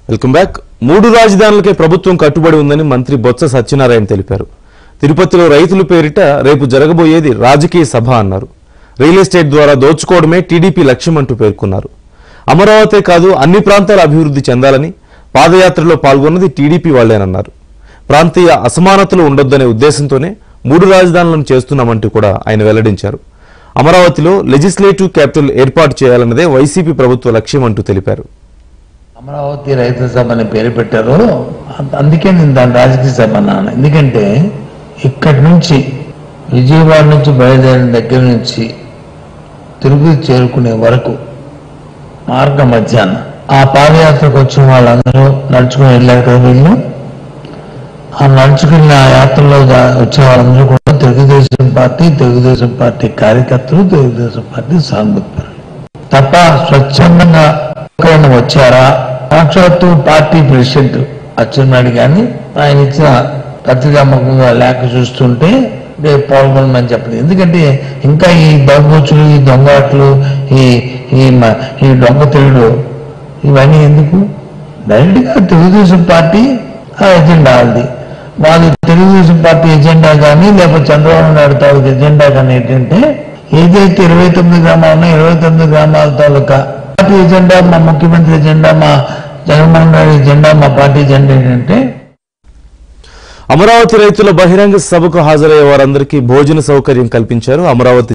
welcome back మూడు రాజధానులకే ప్రభుత్వం కట్టుబడి ఉందని మంత్రి బొత్స సత్యనారాయణ తెలిపారు తిరుపతిలో రైతుల పేరిట రేపు జరగబోయేది రాజకీయ సభ అన్నారు రియల్ ఎస్టేట్ ద్వారా దోచుకోవడమే టీడీపీ లక్ష్యం అంటూ పేర్కొన్నారు అమరావతే కాదు అన్ని ప్రాంతాల అభివృద్ధి చెందాలని పాదయాత్రలో పాల్గొన్నది టీడీపీ వాళ్లేనన్నారు ప్రాంతీయ అసమానతలు ఉండొద్దనే ఉద్దేశంతోనే మూడు రాజధానులను చేస్తున్నామంటూ కూడా ఆయన వెల్లడించారు అమరావతిలో లెజిస్లేటివ్ క్యాపిటల్ ఏర్పాటు చేయాలన్నదే వైసీపీ ప్రభుత్వ లక్ష్యం అంటూ తెలిపారు అమరావతి రైతు సభ అని పేరు పెట్టారు అంద- అందుకే నేను దాని రాజకీయ సభ అన్నాను ఎందుకంటే ఇక్కడి నుంచి విజయవాడ నుంచి బయలుదేరిన దగ్గర నుంచి తిరుపతి చేరుకునే వరకు మార్గ మధ్యాహ్న ఆ పాదయాత్రకు వచ్చిన వాళ్ళందరూ నడుచుకుని వెళ్ళారు కదా వీళ్ళు ఆ నడుచుకున్న ఆ యాత్రలో దా- వచ్చిన వాళ్ళందరూ కూడా తెలుగుదేశం పార్టీ తెలుగుదేశం పార్టీ కార్యకర్తలు తెలుగుదేశం పార్టీ సానుభూతి తప్ప స్వచ్ఛందంగా ఎక్కడైనా వచ్చారా సాక్షాత్తు పార్టీ ప్రెసిడెంట్ అచ్చెన్నాయుడు గాని ఆయన ఇచ్చిన పత్రికాముఖంగా లేఖ చూస్తుంటే రేపు పాల్గొనమని చెప్పలేదు ఎందుకంటే ఇంకా ఈ దొంగోచులు ఈ దొంగట్లు ఈ ఈ మ- ఈ దొంగ తిరుగుడు ఇవన్నీ ఎందుకు డైరెక్ట్ గా తెలుగుదేశం పార్టీ ఆ ఎజెండా అది వాళ్ళు తెలుగుదేశం పార్టీ ఎజెండా కానీ లేకపోతే చంద్రబాబు నాయుడు తాలూకు ఎజెండా కానీ ఏంటంటే ఏదైతే ఇరవై తొమ్మిది గ్రామాలు ఉన్నాయో ఇరవై తొమ్మిది గ్రామాల తాలూకా పార్టీ ఎజెండా మా ముఖ్యమంత్రి ఎజెండా మా జగన్మోహన్ రెడ్డి ఎజెండా మా పార్టీ ఎజెండా ఏంటంటే అమరావతి రైతుల బహిరంగ సభకు హాజరయ్యే వారందరికీ భోజన సౌకర్యం కల్పించారు అమరావతి